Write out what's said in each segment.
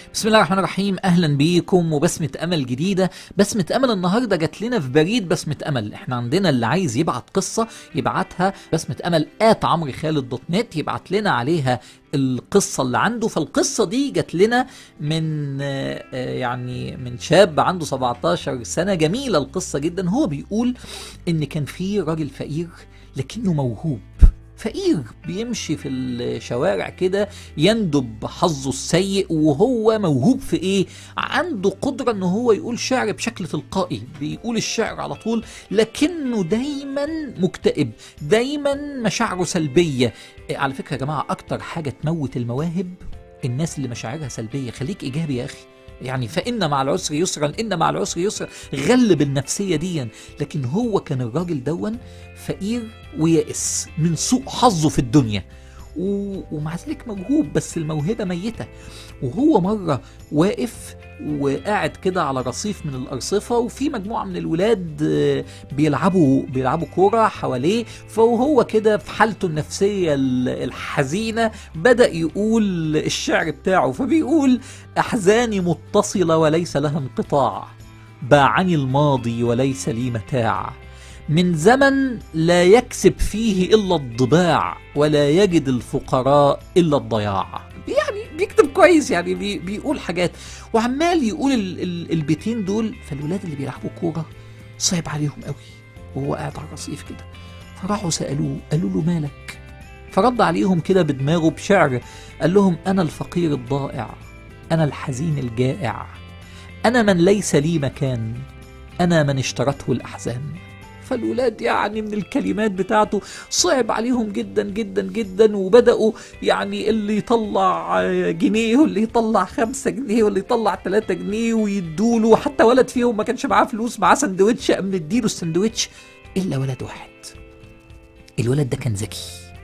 بسم الله الرحمن الرحيم اهلا بيكم وبسمة امل جديدة بسمة امل النهاردة جات لنا في بريد بسمة امل احنا عندنا اللي عايز يبعت قصة يبعتها بسمة امل ات عمرو خالد دوت نت يبعت لنا عليها القصة اللي عنده فالقصة دي جات لنا من آه، آه، يعني من شاب عنده 17 سنة جميلة القصة جدا هو بيقول ان كان في راجل فقير لكنه موهوب فقير بيمشي في الشوارع كده يندب حظه السيء وهو موهوب في ايه عنده قدرة ان هو يقول شعر بشكل تلقائي بيقول الشعر على طول لكنه دايما مكتئب دايما مشاعره سلبية إيه، على فكرة يا جماعة اكتر حاجة تموت المواهب الناس اللي مشاعرها سلبية خليك ايجابي يا اخي يعني فإن مع العسر يسرا إن مع العسر يسرا غلب النفسية دي لكن هو كان الراجل دون فقير ويائس من سوء حظه في الدنيا و... ومع ذلك موهوب بس الموهبة ميتة وهو مرة واقف وقاعد كده على رصيف من الأرصفة وفي مجموعة من الولاد آه، بيلعبوا بيلعبوا كورة حواليه فهو كده في حالته النفسية ال- الحزينة بدأ يقول الشعر بتاعه فبيقول أحزاني متصلة وليس لها انقطاع باعني الماضي وليس لي متاع من زمن لا يكسب فيه إلا الضباع ولا يجد الفقراء إلا الضياع يعني بيكتب كويس يعني بي بيقول حاجات وعمال يقول ال ال البيتين دول فالولاد اللي بيلعبوا كورة صعب عليهم قوي وهو قاعد على الرصيف كده فراحوا سألوه قالوا له مالك فرد عليهم كده بدماغه بشعر قال لهم أنا الفقير الضائع أنا الحزين الجائع أنا من ليس لي مكان أنا من اشترته الأحزان فالولاد يعني من الكلمات بتاعته صعب عليهم جدا جدا جدا وبدأوا يعني اللي يطلع آه، جنيه واللي يطلع خمسة جنيه واللي يطلع تلاتة جنيه ويدوله حتى ولد فيهم ما كانش معاه فلوس معاه سندوتش قام نديله السندوتش إلا ولد واحد الولد ده كان ذكي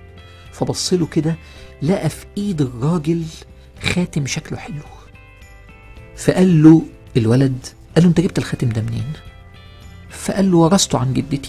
فبص له كده لقى في ايد الراجل خاتم شكله حلو فقال له الولد قال له انت جبت الخاتم ده منين فقال له ورثته عن جدتي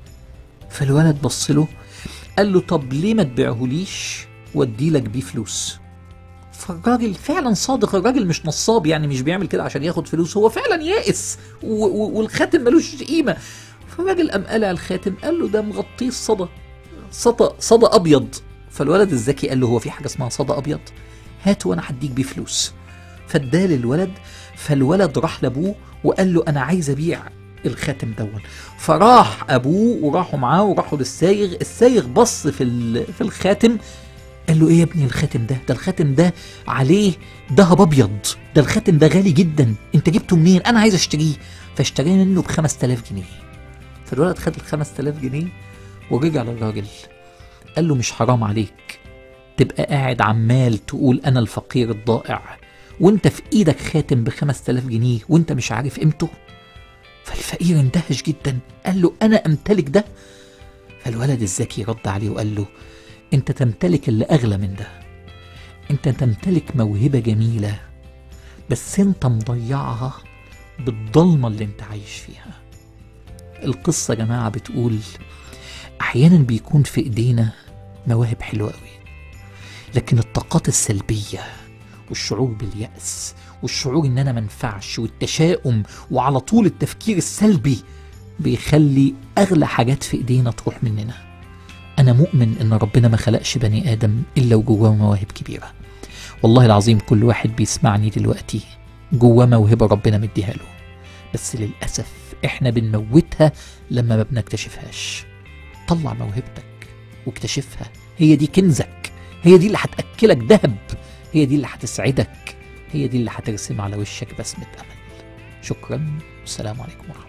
فالولد بص له قال له طب ليه ما تبيعهوليش وادي لك بيه فلوس فالراجل فعلا صادق الراجل مش نصاب يعني مش بيعمل كده عشان ياخد فلوس هو فعلا يائس و- و- والخاتم ملوش قيمه فالراجل قام قلع الخاتم قال له ده مغطيه الصدى صدى صدى ابيض فالولد الذكي قال له هو في حاجه اسمها صدى ابيض هات وانا هديك بيه فلوس فاداه للولد فالولد راح لابوه وقال له انا عايز ابيع الخاتم دون فراح ابوه وراحوا معاه وراحوا للسايغ السايغ بص في ال- في الخاتم قال له ايه يا ابني الخاتم ده ده الخاتم ده عليه ذهب ابيض ده الخاتم ده غالي جدا انت جبته منين انا عايز اشتريه فاشتريه منه ب 5000 جنيه فالولد خد ال 5000 جنيه ورجع للراجل قال له مش حرام عليك تبقى قاعد عمال تقول انا الفقير الضائع وانت في ايدك خاتم ب 5000 جنيه وانت مش عارف قيمته فالفقير اندهش جدا قال له انا امتلك ده فالولد الذكي رد عليه وقال له انت تمتلك اللي اغلى من ده انت تمتلك موهبة جميلة بس انت مضيعها بالضلمة اللي انت عايش فيها القصة يا جماعة بتقول احيانا بيكون في ايدينا مواهب حلوة قوي لكن الطاقات السلبية والشعور باليأس والشعور ان انا منفعش والتشاؤم وعلى طول التفكير السلبي بيخلي اغلى حاجات في ايدينا تروح مننا انا مؤمن ان ربنا ما خلقش بني ادم الا وجواه مواهب كبيره والله العظيم كل واحد بيسمعني دلوقتي جواه موهبه ربنا مديها له بس للاسف احنا بنموتها لما ما بنكتشفهاش طلع موهبتك واكتشفها هي دي كنزك هي دي اللي هتاكلك ذهب هي دي اللي هتسعدك هي دي اللي هترسم على وشك بسمه امل شكرا والسلام عليكم ورحمه الله